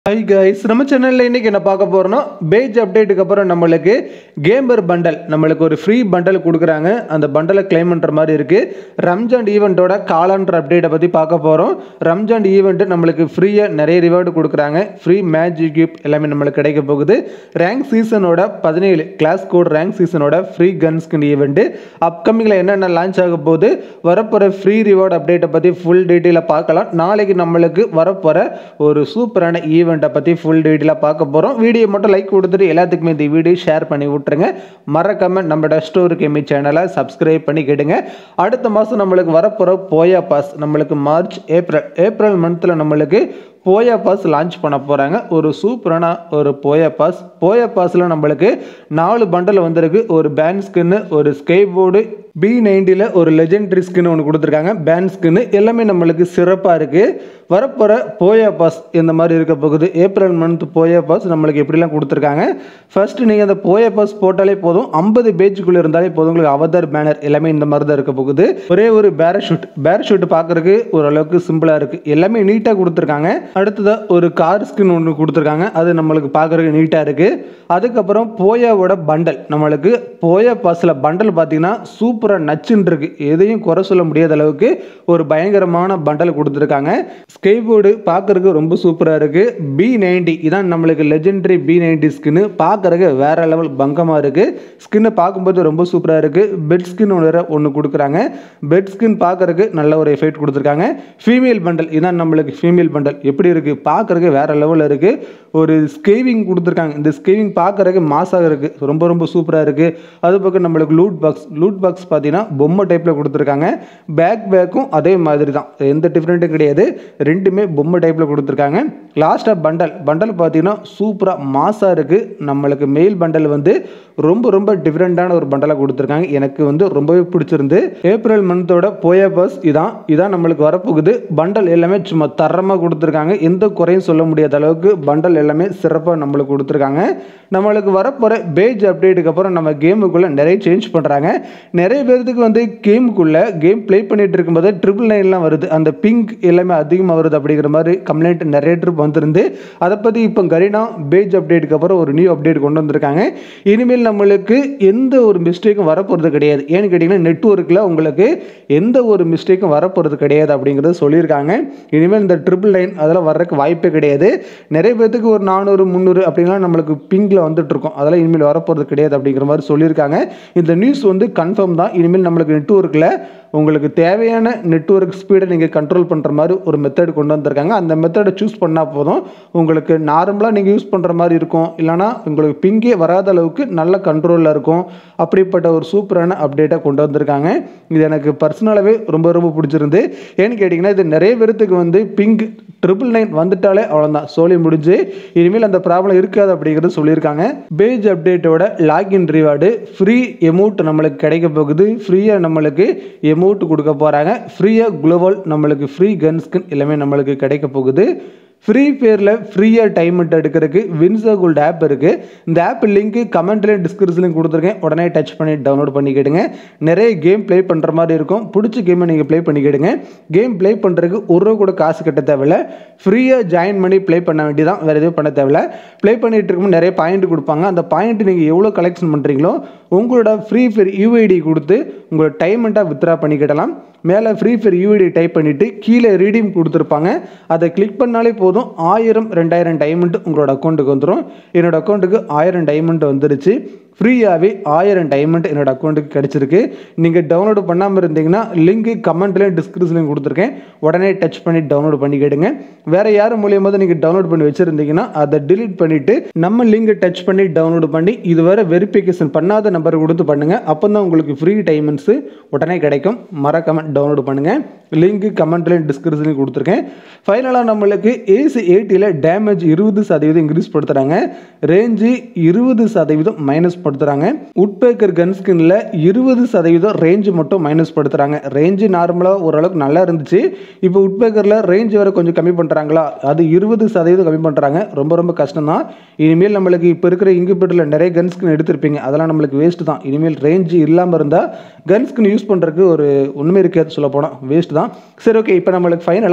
hi guys நம்ம சேனலில் இன்றைக்கி என்ன பார்க்க போகிறோம்னா பேஜ் அப்டேட்டுக்கு அப்புறம் நம்மளுக்கு கேமர் பண்டல் நம்மளுக்கு ஒரு ஃப்ரீ பண்டல் கொடுக்குறாங்க அந்த பண்டலை கிளைம் பண்ணுற மாதிரி இருக்குது ரம்ஜான் ஈவெண்ட்டோட காலாண்டர் அப்டேட்டை பற்றி பார்க்க போகிறோம் ரம்ஜான் ஈவெண்ட்டு நம்மளுக்கு ஃப்ரீயாக நிறைய ரிவார்டு கொடுக்குறாங்க ஃப்ரீ மேஜிக் கிஃப்ட் எல்லாமே நம்மளுக்கு கிடைக்க போகுது ரேங்க் சீசனோட பதினேழு கிளாஸ் கோட் ரேங்க் சீசனோட ஃப்ரீ கன் ஸ்கின் ஈவெண்ட்டு அப்கமிங்கில் என்னென்ன லான்ச் ஆக போகுது வரப்போகிற ஃப்ரீ ரிவார்டு அப்டேட்டை பற்றி ஃபுல் டீட்டெயிலாக பார்க்கலாம் நாளைக்கு நம்மளுக்கு வரப்போகிற ஒரு சூப்பரான ஈவெண்ட்டை பற்றி ஃபுல் டீட்டெயிலாக பார்க்க போகிறோம் வீடியோ மட்டும் லைக் கொடுத்துட்டு எல்லாத்துக்குமே இந்த வீடியோ ஷேர் பண்ணி விட்ருங்க மறக்காம நம்மளோட ஸ்டோர் கேமி சேனலை சப்ஸ்கிரைப் பண்ணி கேட்டுங்க அடுத்த மாதம் நம்மளுக்கு வரப்போகிற போயா பாஸ் நம்மளுக்கு மார்ச் ஏப்ரல் ஏப்ரல் மந்தில் நம்மளுக்கு போயா பாஸ் லான்ச் பண்ண போகிறாங்க ஒரு சூப்பரான ஒரு போயா பாஸ் போயா பாஸில் நம்மளுக்கு நாலு பண்டல் வந்திருக்கு ஒரு பேன் ஸ்கின்னு ஒரு ஸ்கை போர்டு பி நைன்டியில் ஒரு லெஜெண்டரி ஸ்கின் ஒன்று கொடுத்துருக்காங்க பேன் ஸ்கின்னு எல்லாமே நம்மளுக்கு சிறப்பாக இருக்குது வரப்போகிற போயா பாஸ் இந்த மாதிரி இருக்க போகுது ஏப்ரல் மந்த் போயா பாஸ் நம்மளுக்கு எப்படிலாம் கொடுத்துருக்காங்க ஃபர்ஸ்ட் நீங்கள் அந்த போயா பாஸ் போட்டாலே போதும் ஐம்பது பேஜுக்குள்ளே இருந்தாலே போதும் உங்களுக்கு அவதார் பேனர் எல்லாமே இந்த மாதிரி தான் இருக்க போகுது ஒரே ஒரு பேரஷூட் பேரஷூட் பார்க்குறதுக்கு ஓரளவுக்கு சிம்பிளாக இருக்குது எல்லாமே நீட்டாக கொடுத்துருக்காங்க அடுத்ததாக ஒரு கார் ஸ்கின் ஒன்று கொடுத்துருக்காங்க அது நம்மளுக்கு பார்க்குறதுக்கு நீட்டாக இருக்குது அதுக்கப்புறம் போயாவோட பண்டல் நம்மளுக்கு போயா பாஸில் பண்டல் பார்த்தீங்கன்னா சூப்பராக நச்சுன்னு இருக்கு எதையும் குறை சொல்ல முடியாத அளவுக்கு ஒரு பயங்கரமான பண்டல் கொடுத்துருக்காங்க ஸ்கேபோர்டு பார்க்குறதுக்கு ரொம்ப சூப்பராக இருக்குது பி நைன்டி இதான் நம்மளுக்கு லெஜெண்டரி பி நைன்டி ஸ்கின்னு பார்க்குறதுக்கு வேற லெவல் பங்கமாக இருக்குது ஸ்கின்னை பார்க்கும்போது ரொம்ப சூப்பராக இருக்குது பெட் ஸ்கின் ஒன்று ஒன்று கொடுக்குறாங்க பெட் ஸ்கின் பார்க்குறதுக்கு நல்ல ஒரு எஃபெக்ட் கொடுத்துருக்காங்க ஃபீமேல் பண்டல் இதான் நம்மளுக்கு ஃபீமேல் பண்டல் எப்படி இருக்குது பார்க்குறதுக்கு வேற லெவலில் இருக்குது ஒரு ஸ்கேவிங் கொடுத்துருக்காங்க இந்த ஸ்கேவிங் பார்க்குறதுக்கு மாசாக இருக்குது ரொம்ப ரொம்ப சூப்பராக இருக்குது அது பக்கம் நம்மளுக்கு லூட் பாக்ஸ் லூட் பாக்ஸ் பார்த்தீங்கன்னா பொம்மை டைப்பில் கொடுத்துருக்காங்க பேக் பேக்கும் அதே மாதிரி தான் எந்த டிஃப்ரெண்ட்டும் கிடையாது ரெண்டுமே பொம்மை டைப்பில் கொடுத்துருக்காங்க லாஸ்ட்டாக பண்டல் பண்டல் பார்த்தீங்கன்னா சூப்பராக மாசாக இருக்குது நம்மளுக்கு மெயில் பண்டல் வந்து ரொம்ப ரொம்ப டிஃப்ரெண்ட்டான ஒரு பண்டலாக கொடுத்துருக்காங்க எனக்கு வந்து ரொம்பவே பிடிச்சிருந்து ஏப்ரல் மந்தோட போயா பஸ் இதான் இதான் நம்மளுக்கு வரப்போகுது பண்டல் எல்லாமே சும்மா தரமாக கொடுத்துருக்காங்க எந்த குறையும் சொல்ல முடியாத அளவுக்கு பண்டல் எல்லாமே சிறப்பாக நம்மளுக்கு கொடுத்துருக்காங்க நம்மளுக்கு வரப்போகிற பேஜ் அப்டேட்டுக்கு அப்புறம் நம்ம கேமுக்குள்ளே நிறைய சேஞ்ச் பண்ணுறாங்க நிறைய பேர்த்துக்கு வந்து கேமுக்குள்ளே கேம் ப்ளே பண்ணிட்டு இருக்கும்போது ட்ரிபிள் நைன்லாம் வருது அந்த பிங்க் எல்லாமே அதிகமாக வருது அப்படிங்கிற மாதிரி கம்ப்ளைண்ட் நிறைய ட்ரிப் வந்திருந்து அதை பற்றி இப்போ கரீனா பேஜ் அப்டேட்டுக்கு அப்புறம் ஒரு நியூ அப்டேட் கொண்டு வந்திருக்காங்க இனிமேல் நம்மளுக்கு எந்த ஒரு மிஸ்டேக்கும் வரப்போகிறது கிடையாது ஏன்னு கேட்டிங்கன்னா நெட்ஒர்க்கில் உங்களுக்கு எந்த ஒரு மிஸ்டேக்கும் வரப்போகிறது கிடையாது அப்படிங்கிறத சொல்லியிருக்காங்க இனிமேல் இந்த ட்ரிபிள் லைன் அதெல்லாம் வர்றதுக்கு வாய்ப்பே கிடையாது நிறைய பேர்த்துக்கு ஒரு நானூறு முந்நூறு அப்படின்லாம் நம்மளுக்கு பிங்கில் வந்துட்டு இருக்கும் அதெல்லாம் இனிமேல் வரப்போகிறது கிடையாது அப்படிங்கிற மாதிரி சொல்லியிருக்காங்க இந்த நியூஸ் வந்து கன்ஃபார்ம் தான் இனிமேல் நம்மளுக்கு நெட்ஒர்க்கில் உங்களுக்கு தேவையான நெட்ஒர்க் ஸ்பீடை நீங்கள் கண்ட்ரோல் பண்ணுற மாதிரி ஒரு மெத்தட் கொண்டு வந்திருக்காங்க அந்த மெத்தடை சூஸ் பண்ணால் போதும் உங்களுக்கு நார்மலாக நீங்கள் யூஸ் பண்ணுற மாதிரி இருக்கும் இல்லைனா உங்களுக்கு பிங்கே வராத அளவுக்கு நல்ல கண்ட்ரோலில் இருக்கும் அப்படிப்பட்ட ஒரு சூப்பரான அப்டேட்டை கொண்டு வந்திருக்காங்க இது எனக்கு பர்சனலாகவே ரொம்ப ரொம்ப பிடிச்சிருந்து ஏன்னு கேட்டிங்கன்னா இது நிறைய பேர்த்துக்கு வந்து பிங்க் ட்ரிபிள் நைன் வந்துட்டாலே அவ்வளோதான் சோலி முடிஞ்சு இனிமேல் அந்த ப்ராப்ளம் இருக்காது அப்படிங்கிறது சொல்லியிருக்காங்க பேஜ் அப்டேட்டோட லாகின் ரிவார்டு ஃப்ரீ எமௌண்ட் நம்மளுக்கு கிடைக்க போகுது ஃப்ரீயாக நம்மளுக்கு எமௌண்ட் கொடுக்க போகிறாங்க ஃப்ரீயாக குளோபல் நம்மளுக்கு ஃப்ரீ கன் ஸ்கின் எல்லாமே நம்மளுக்கு கிடைக்க போகுது ஃப்ரீ ஃபயரில் ஃப்ரீயாக டைம் எடுக்கிறதுக்கு வின்சா கோல்ட் ஆப் இருக்குது இந்த ஆப் லிங்க்கு கமெண்ட்லேயும் டிஸ்கிரிப்ஷன்லையும் கொடுத்துருக்கேன் உடனே டச் பண்ணி டவுன்லோட் பண்ணிக்கிடுங்க நிறைய கேம் ப்ளே பண்ணுற மாதிரி இருக்கும் பிடிச்ச கேமை நீங்கள் ப்ளே பண்ணிக்கிடுங்க கேம் ப்ளே பண்ணுறதுக்கு ஒரு ரூபா கூட காசு கட்ட தேவையில்ல ஃப்ரீயாக ஜாயின் பண்ணி ப்ளே பண்ண வேண்டியதான் வேறு எதுவும் பண்ண தேவையில்ல ப்ளே பண்ணிட்டு இருக்கும்போது நிறைய பாயிண்ட் கொடுப்பாங்க அந்த பாயிண்ட் நீங்கள் எவ்வளோ கலெக்ஷன் பண்ணுறீங்களோ உங்களோட ஃப்ரீ ஃபயர் யூஐடி கொடுத்து உங்களோட டைமெண்ட்டாக வித்ரா பண்ணிக்கிடலாம் மேலே ஃப்ரீ ஃபயர் யூஐடி டைப் பண்ணிவிட்டு கீழே ரீடீம் கொடுத்துருப்பாங்க அதை கிளிக் பண்ணாலே போதும் ஆயிரம் ரெண்டாயிரம் டைமண்ட் உங்களோட அக்கௌண்ட்டுக்கு வந்துடும் என்னோட அக்கௌண்ட்டுக்கு ஆயிரம் டைமண்ட் வந்துருச்சு ஃப்ரீயாகவே ஆயிரம் டைமண்ட் என்னோட அக்கௌண்ட்டுக்கு கிடச்சிருக்கு நீங்கள் டவுன்லோடு பண்ணாமல் இருந்தீங்கன்னா லிங்க்கு கமெண்ட்லேயும் டிஸ்கிரிப்ஷன்லையும் கொடுத்துருக்கேன் உடனே டச் பண்ணி டவுன்லோட் பண்ணிக்கிடுங்க வேறு யார் மூலியமாக நீங்கள் டவுன்லோட் பண்ணி வச்சுருந்தீங்கன்னா அதை டிலீட் பண்ணிவிட்டு நம்ம லிங்கை டச் பண்ணி டவுன்லோட் பண்ணி இதுவரை வெரிஃபிகேஷன் பண்ணாத நம்பர் கொடுத்து பண்ணுங்கள் அப்போ தான் உங்களுக்கு ஃப்ரீ டைமண்ட்ஸு உடனே கிடைக்கும் மறக்காம டவுன்லோட் பண்ணுங்கள் லிங்க்கு கமெண்ட்லேயும் டிஸ்கிரிப்ஷன்லையும் கொடுத்துருக்கேன் ஃபைனலாக நம்மளுக்கு ஏசி எயிட்டியில் டேமேஜ் இருபது சதவீதம் இன்க்ரீஸ் படுத்துகிறாங்க ரேஞ்சு இருபது சதவீதம் மைனஸ் படுத்துகிறாங்க உட்பேக்கர் கன் ஸ்கின்ல இருபது சதவீதம் ரேஞ்சு மட்டும் மைனஸ் படுத்துகிறாங்க ரேஞ்சு நார்மலாக ஓரளவுக்கு நல்லா இருந்துச்சு இப்போ உட்பேக்கரில் ரேஞ்ச் வேறு கொஞ்சம் கம்மி பண்ணுறாங்களா அது இருபது சதவீதம் கம்மி பண்ணுறாங்க ரொம்ப ரொம்ப கஷ்டம் தான் இனிமேல் நம்மளுக்கு இப்போ இருக்கிற இங்குபேட்டரில் நிறைய கன் ஸ்கின் எடுத்திருப்பீங்க அதெல்லாம் நம்மளுக்கு வேஸ்ட் தான் இனிமேல் ரேஞ்சு இல்லாமல் இருந்தால் கன் ஸ்கின் யூஸ் பண்ணுறதுக்கு ஒரு ஒன்றுமே இருக்காது சொல்ல போனால் வேஸ்ட் தான் சரி ஓகே இப்போ நம்மளுக்கு ஃபைனலாக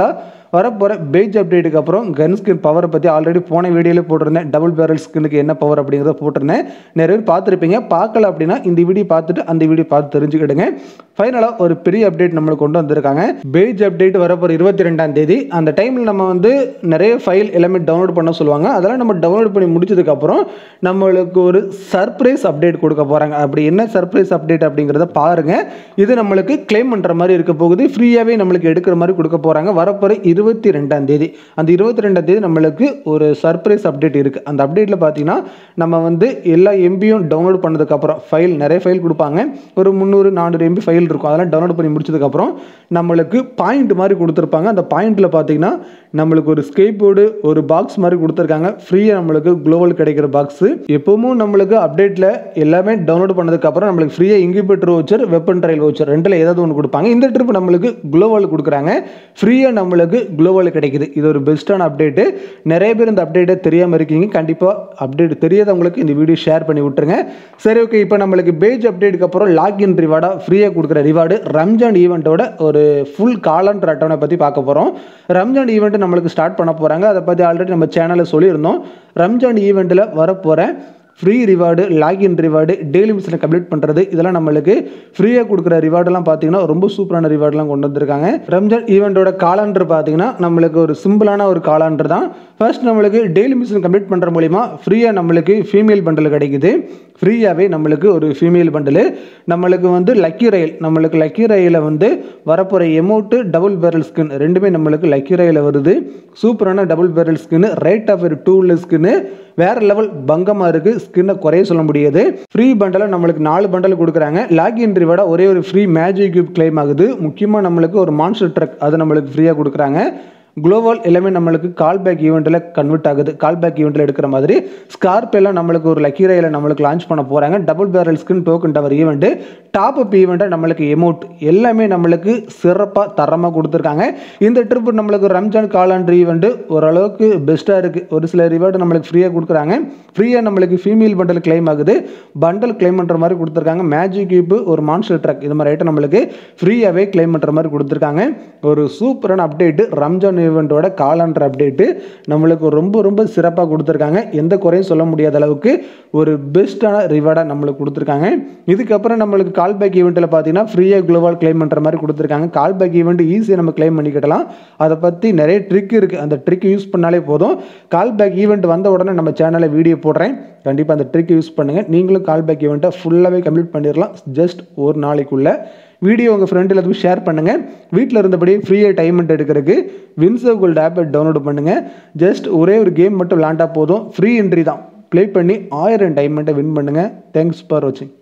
வரப்போகிற பேஜ் அப்டேட்டுக்கு அப்புறம் கன் ஸ்கின் பவரை பற்றி ஆல்ரெடி போன வீடியோவில் போட்டிருந்தேன் டபுள் பேரல் ஸ்கின்னுக்கு என்ன பவர் அப்படிங்கிறத போட்டிருந்தேன் நிறைய பேர் பார்த்துருப்பீங்க பார்க்கல அப்படின்னா இந்த வீடியோ பார்த்துட்டு அந்த வீடியோ பார்த்து தெரிஞ்சுக்கிடுங்க ஃபைனலாக ஒரு பெரிய அப்டேட் நம்மளுக்கு கொண்டு வந்திருக்காங்க பேஜ் அப்டேட் வரப்போகிற இருபத்தி ரெண்டாம் தேதி அந்த டைமில் நம்ம வந்து நிறைய ஃபைல் எல்லாமே டவுன்லோட் பண்ண சொல்லுவாங்க அதெல்லாம் நம்ம டவுன்லோட் பண்ணி முடிச்சதுக்கப்புறம் நம்மளுக்கு ஒரு சர்ப்ரைஸ் அப்டேட் கொடுக்க போகிறாங்க அப்படி என்ன சர்ப்ரைஸ் அப்டேட் அப்படிங்கிறத பாருங்கள் இது நம்மளுக்கு கிளைம் பண்ணுற மாதிரி இருக்க போகுது ஃப்ரீயாகவே நம்மளுக்கு எடுக்கிற மாதிரி கொடுக்க போகிறாங்க வரப்போகிற இருபத்தி ரெண்டாம் தேதி அந்த இருபத்தி ரெண்டாம் தேதி நம்மளுக்கு ஒரு சர்ப்ரைஸ் அப்டேட் இருக்குது அந்த அப்டேட்டில் பார்த்தீங்கன்னா நம்ம வந்து எல்லா எம்பியும் டவுன்லோட் பண்ணதுக்கப்புறம் ஃபைல் நிறைய ஃபைல் கொடுப்பாங்க ஒரு முந்நூறு நானூறு எம்பி ஃபைல் இருக்கும் அதெல்லாம் டவுன்லோட் பண்ணி முடிச்சதுக்கப்புறம் நம்மளுக்கு பாயிண்ட் மாதிரி கொடுத்துருப்பாங்க அந்த பாயிண்ட்டில் பார்த்தீங்கன்னா நம்மளுக்கு ஒரு ஸ்கேப் போர்டு ஒரு பாக்ஸ் மாதிரி கொடுத்துருக்காங்க ஃப்ரீயாக நம்மளுக்கு குளோபல் கிடைக்கிற பாக்ஸு எப்பவும் நம்மளுக்கு அப்டேட்டில் எல்லாமே டவுன்லோட் பண்ணதுக்கப்புறம் நம்மளுக்கு ஃப்ரீயாக incubator voucher weapon trial voucher ரெண்டில் ஏதாவது ஒன்று கொடுப்பாங்க இந்த ட்ரிப் நம்மளுக்கு குளோபல் கொடுக்குறாங்க ஃப்ரீயாக நம்மளுக்கு குளோபல் கிடைக்குது இது ஒரு பெஸ்ட்டான அப்டேட்டு நிறைய பேர் இந்த அப்டேட்டை தெரியாமல் இருக்கீங்க கண்டிப்பாக அப்டேட் தெரியாதவங்களுக்கு இந்த வீடியோ ஷேர் பண்ணி விட்டுருங்க சரி ஓகே இப்போ நம்மளுக்கு பேஜ் அப்டேட்டுக்கு அப்புறம் லாக்இன் ரிவார்டாக ஃப்ரீயாக கொடுக்குற ரிவார்டு ரம்ஜான் ஈவெண்ட்டோட ஒரு ஃபுல் காலண்டர் அட்டவணை பற்றி பார்க்க போகிறோம் ரம்ஜான் ஈவெண்ட் நம்மளுக்கு ஸ்டார்ட் பண்ண போகிறாங்க அதை பற்றி ஆல்ரெடி நம்ம சேனலில் சொல்லியிருந்தோம் ரம்ஜான் ஈவெண்ட்டில் வரப்போகிற free reward login reward daily மிஷனை கம்ப்ளீட் பண்ணுறது இதெல்லாம் நம்மளுக்கு ஃப்ரீயாக கொடுக்குற ரிவார்டெல்லாம் பார்த்தீங்கன்னா ரொம்ப சூப்பரான ரிவார்டெலாம் கொண்டு வந்திருக்காங்க ரம்ஜான் ஈவெண்ட்டோட காலண்டர் பார்த்தீங்கன்னா நம்மளுக்கு ஒரு சிம்பிளான ஒரு காலண்டர் தான் ஃபர்ஸ்ட் நம்மளுக்கு டெய்லி மிஷன் கம்ப்ளீட் பண்ணுற மூலிமா ஃப்ரீயாக நம்மளுக்கு ஃபீமேல் பண்டில் கிடைக்குது ஃப்ரீயாகவே நம்மளுக்கு ஒரு ஃபீமேல் பண்டில் நம்மளுக்கு வந்து லக்கி ரயில் நம்மளுக்கு லக்கி ரயிலில் வந்து வரப்போகிற எமௌண்ட்டு டபுள் பேரல் ஸ்கின் ரெண்டுமே நம்மளுக்கு லக்கி ரயிலில் வருது சூப்பரான double barrel skin rate of two skin வேறு லெவல் பங்கமாக இருக்குது ஸ்கின்னை குறைய சொல்ல முடியாது ஃப்ரீ பண்டலில் நம்மளுக்கு நாலு பண்டல் கொடுக்குறாங்க லாகின் ரிவார்டா ஒரே ஒரு ஃப்ரீ மேஜிக் கியூப் கிளைம் ஆகுது முக்கியமாக நம்மளுக்கு ஒரு மான்ஸ்டர் ட்ரக் அது நம்மளுக்கு ஃப்ரீயாக கொடுக்குறாங்க குளோபல் எல்லாமே நம்மளுக்கு கால் பேக் ஈவெண்ட்டில் கன்வெர்ட் ஆகுது கால் பேக் ஈவெண்ட்டில் எடுக்கிற மாதிரி ஸ்கார்ப் எல்லாம் நம்மளுக்கு ஒரு லக்கி ரயில நம்மளுக்கு லான்ச் பண்ண போகிறாங்க double barrel skin token tower event top up ஈவெண்ட்டை நம்மளுக்கு எமௌண்ட் எல்லாமே நம்மளுக்கு சிறப்பாக தரமாக கொடுத்துருக்காங்க இந்த ட்ரிப் நம்மளுக்கு ரம்ஜான் காலாண்டு ஈவெண்ட்டு ஓரளவுக்கு பெஸ்ட்டாக இருக்குது ஒரு சில ரிவார்டு நம்மளுக்கு ஃப்ரீயாக கொடுக்குறாங்க ஃப்ரீயாக நம்மளுக்கு ஃபீமேல் பண்டல் கிளைம் ஆகுது பண்டல் கிளைம் பண்ணுற மாதிரி கொடுத்துருக்காங்க மேஜிக் கியூப் ஒரு மான்ஸ்டர் ட்ரக் இது மாதிரி ஐட்டம் நம்மளுக்கு ஃப்ரீயாகவே கிளைம் பண்ணுற மாதிரி கொடுத்துருக்காங்க ஒரு சூப்பரான அப்டேட்டு ரம்ஜான் ஈவெண்ட்டோட காலாண்டர் அப்டேட்டு நம்மளுக்கு ரொம்ப ரொம்ப சிறப்பாக கொடுத்துருக்காங்க எந்த குறையும் சொல்ல முடியாத அளவுக்கு ஒரு பெஸ்ட்டான ரிவார்டாக நம்மளுக்கு கொடுத்துருக்காங்க இதுக்கப்புறம் நம்மளுக்கு கால் பேக் ஈவெண்ட்டில் பார்த்தீங்கன்னா ஃப்ரீயாக குளோபால் கிளைம் பண்ணுற மாதிரி கொடுத்துருக்காங்க கால் பேக் ஈவெண்ட் ஈஸியாக நம்ம கிளைம் பண்ணிக்கிடலாம் அதை பற்றி நிறைய ட்ரிக் இருக்குது அந்த ட்ரிக் யூஸ் பண்ணாலே போதும் கால் பேக் ஈவெண்ட் வந்த உடனே நம்ம சேனலில் வீடியோ போடுறேன் கண்டிப்பாக அந்த ட்ரிக் யூஸ் பண்ணுங்கள் நீங்களும் கால் பேக் ஈவெண்ட்டை ஃபுல்லாகவே கம்ப்ளீட் பண்ணிடலாம் ஜஸ்ட் ஒரு நாளைக்குள்ளே வீடியோ உங்கள் ஃப்ரெண்டு எல்லாத்துக்கும் ஷேர் பண்ணுங்கள் வீட்டில் இருந்தபடி ஃப்ரீயாக டைமெண்ட் எடுக்கிறதுக்கு வின்சோ கோல்டு ஆப்பை டவுன்லோட் பண்ணுங்கள் ஜஸ்ட் ஒரே ஒரு கேம் மட்டும் விளாண்டா போதும் ஃப்ரீ என்ட்ரி தான் ப்ளே பண்ணி ஆயிரம் டைமெண்ட்டை வின் பண்ணுங்கள் தேங்க்ஸ் ஃபார் வாட்சிங்